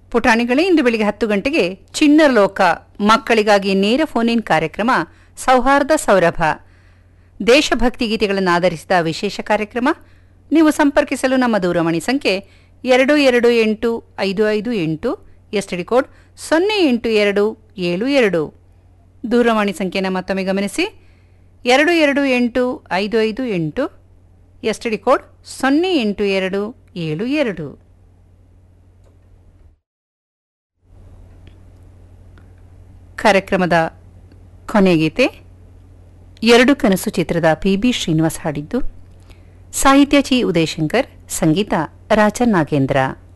ಪುಟಾಣಿಗಳೇ ಇಂದು ಬೆಳಿಗ್ಗೆ ಹತ್ತು ಗಂಟೆಗೆ ಚಿಣ್ಣರ ಲೋಕ ಮಕ್ಕಳಿಗಾಗಿ ನೇರ ಫೋನ್ ಇನ್ ಕಾರ್ಯಕ್ರಮ ಸೌಹಾರ್ದ ಸೌರಭ ದೇಶಭಕ್ತಿ ಗೀತೆಗಳನ್ನು ಆಧರಿಸಿದ ವಿಶೇಷ ಕಾರ್ಯಕ್ರಮ ನೀವು ಸಂಪರ್ಕಿಸಲು ನಮ್ಮ ದೂರವಾಣಿ ಸಂಖ್ಯೆ ಎರಡು ಎರಡು ಎಂಟು ಐದು ಐದು ಎಂಟು ಎಸ್ಟಿಡಿ ಕೋಡ್ ಸೊನ್ನೆ ಎಂಟು ಎರಡು ಏಳು ಎರಡು ದೂರವಾಣಿ ಸಂಖ್ಯೆನ ಮತ್ತೊಮ್ಮೆ ಗಮನಿಸಿ ಎರಡು ಎರಡು ಎಂಟು ಐದು ಐದು ಎಂಟು ಎಸ್ಟಿಡಿ ಕೋಡ್ ಸೊನ್ನೆ ಎಂಟು ಎರಡು ಏಳು ಎರಡು ಕಾರ್ಯಕ್ರಮದ ಕೊನೆಗೀತೆ ಎರಡು ಕನಸು ಚಿತ್ರದ ಪಿ ಬಿ ಶ್ರೀನಿವಾಸ್ ಹಾಡಿದ್ದು ಸಾಹಿತ್ಯ ಚಿ ಉದಯಶಂಕರ್ ಸಂಗೀತ ರಾಜ ನಾಗೇಂದ್ರ